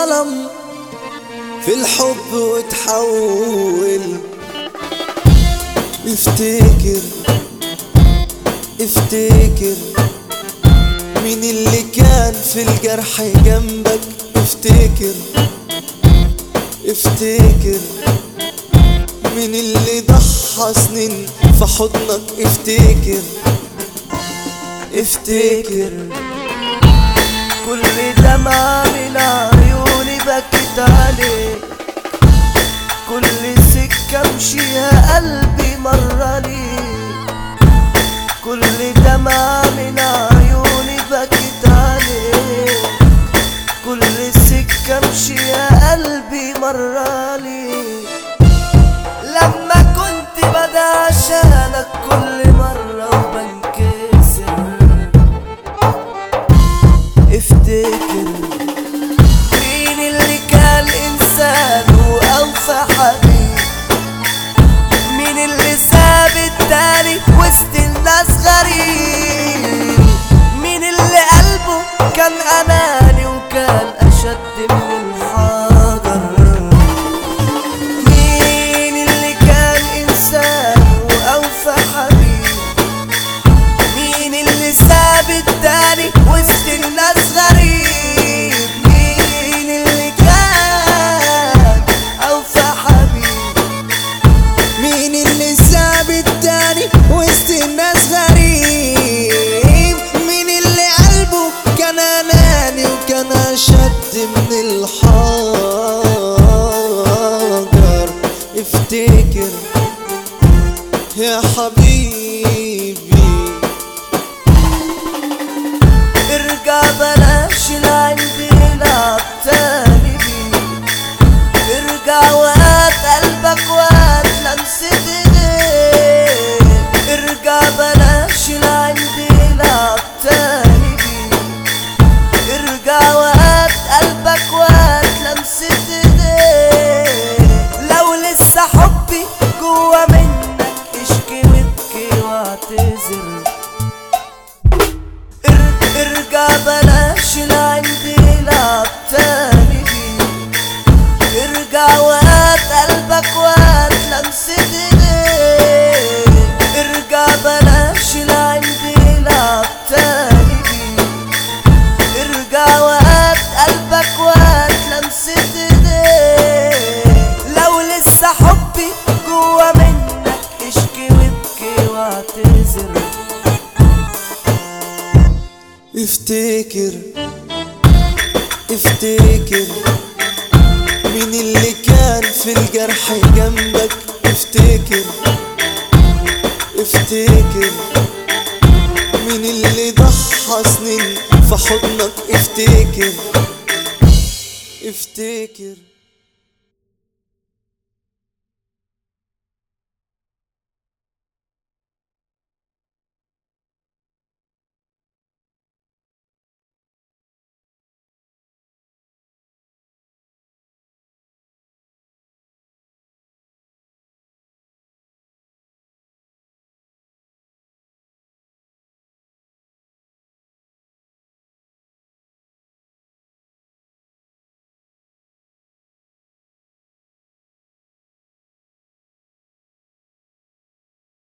ظلم في الحب وتحول افتكر افتكر مين اللي كان في الجرح جنبك افتكر افتكر مين اللي ضحى سنين في حضنك افتكر افتكر كل دمعة من عيوني بكت عليك كل سكة امشيها قلبي مر ليك كل دمعة من عيوني بكت عليك كل سكة امشيها قلبي مر ليك لما كنت بدا عشانك كل مرة وبنكسر افتكر مين اللي كان انسان واوفى حبيب مين اللي ساب التاني وسط الناس غريب مين اللي قلبه كان اناني وكان اشد من الحجر مين اللي كان انسان واوفى حبيب مين اللي ساب التاني وسط الناس غريب مين اللي كان اوفى حبيب مين اللي ساب التاني وسط الناس غريب مين اللي قلبه كان اناني وكان اشد من الحجر افتكر يا حبيبي ارجع بلاش لعندي لعب تاني بيه ارجع وهات قلبك وهات لمسة ايديك ارجع بلاش لعندي لعب تاني بيه ارجع وهات قلبك وهات لمسة ايديك لو لسه حبي جوا منك اشكي وابكي واعتذر ار- ارجع بلاش لعندي لعب تاني بيه ارجع وهات قلبك وهات لمسة ايديك ارجع بلاش لعندي لعب تاني بيه ارجع وهات قلبك وهات لمسة ايديك لو لسه حبي جوا منك اشكي وابكي واعتذر افتكر افتكر مين اللي كان في الجرح جنبك افتكر افتكر مين اللي ضحى سنين في حضنك افتكر افتكر